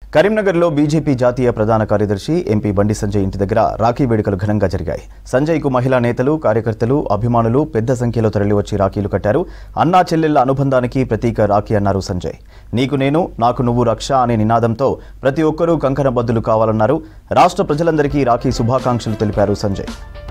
కరీంనగర్లో బీజేపీ జాతీయ ప్రధాన కార్యదర్శి ఎంపీ బండి సంజయ్ ఇంటి దగ్గర రాఖీ వేడుకలు ఘనంగా జరిగాయి సంజయ్కు మహిళా నేతలు కార్యకర్తలు అభిమానులు పెద్ద సంఖ్యలో తరలివచ్చి రాఖీలు కట్టారు అన్నా చెల్లెళ్ల అనుబంధానికి ప్రతీక రాఖీ అన్నారు సంజయ్ నీకు నేను నాకు నువ్వు రక్ష అనే నినాదంతో ప్రతి ఒక్కరూ కంకణబద్దులు కావాలన్నారు రాష్ట్ర ప్రజలందరికీ రాఖీ శుభాకాంక్షలు తెలిపారు సంజయ్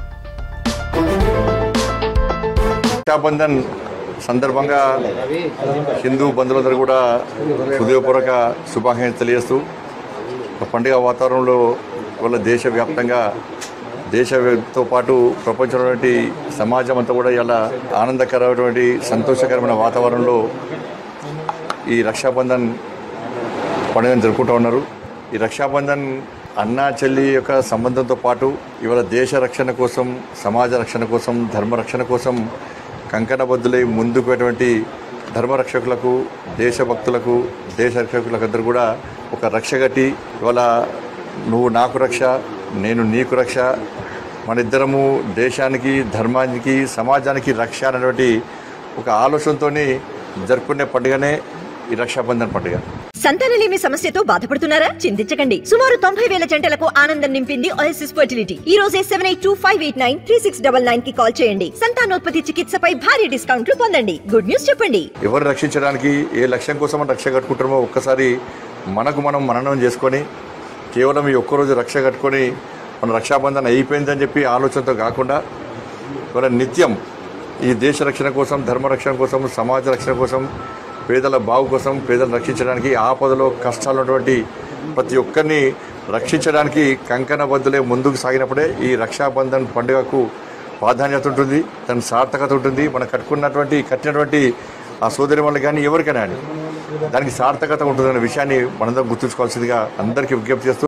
రక్షాబంధన్ సందర్భంగా హిందూ బంధువులందరూ కూడా హృదయపూర్వక శుభాకాంక్షలు తెలియజేస్తూ ఒక పండుగ వాతావరణంలో వాళ్ళ దేశవ్యాప్తంగా దేశంతో పాటు ప్రపంచంలోని సమాజం అంతా కూడా ఇలా ఆనందకరమైనటువంటి సంతోషకరమైన వాతావరణంలో ఈ రక్షాబంధన్ పండుగను జరుపుకుంటూ ఉన్నారు ఈ రక్షాబంధన్ అన్నా చెల్లి యొక్క సంబంధంతో పాటు ఇవాళ దేశ రక్షణ కోసం సమాజ రక్షణ కోసం ధర్మ రక్షణ కోసం కంకణబద్దులై ముందుకు పోయేటువంటి ధర్మరక్షకులకు దేశభక్తులకు దేశ రక్షకులకు అందరూ కూడా ఒక రక్ష కట్టి ఇవాళ నువ్వు నాకు రక్ష నేను నీకు రక్ష మన ఇద్దరము దేశానికి ధర్మానికి సమాజానికి రక్ష అనేటువంటి ఒక ఆలోచనతోని జరుపుకునే పండుగనే ఈ రక్షాబంధన్ పండుగ సంతానలేమి సమస్యతో బాధపడుతున్నారా చింతించకండి సుమారు తొంభై వేల జంటలకు ఆనందం నింపింది ఓఎస్ఎస్ ఫర్టిలిటీ ఈ రోజే seven eight two five eight nine three six double nine కి కాల్ చేయండి సంతానోత్పత్తి చికిత్సపై భారీ డిస్కౌంట్లు పొందండి గుడ్ న్యూస్ చెప్పండి ఎవరు రక్షించడానికి ఏ లక్ష్యం కోసం మనం రక్ష కట్టుకుంటామో ఒక్కసారి మనకు మనం మననం చేసుకొని కేవలం ఈ ఒక్కరోజు రక్ష కట్టుకొని మన రక్షాబంధన అయిపోయిందని చెప్పి ఆలోచనతో కాకుండా ఇవాళ నిత్యం ఈ దేశ రక్షణ కోసం ధర్మ రక్షణ కోసం సమాజ రక్షణ కోసం పేదల బాగు కోసం పేదలను రక్షించడానికి ఆపదలో కష్టాలు ఉన్నటువంటి ప్రతి ఒక్కరిని రక్షించడానికి కంకణబద్దులే ముందుకు సాగినప్పుడే ఈ రక్షాబంధన్ పండుగకు ప్రాధాన్యత ఉంటుంది దాని సార్థకత ఉంటుంది మనం కట్టుకున్నటువంటి కట్టినటువంటి ఆ సోదరి వాళ్ళు కానీ ఎవరికైనా కానీ దానికి సార్థకత ఉంటుందనే విషయాన్ని మనందరం గుర్తుంచుకోవాల్సిందిగా అందరికీ విజ్ఞప్తి చేస్తూ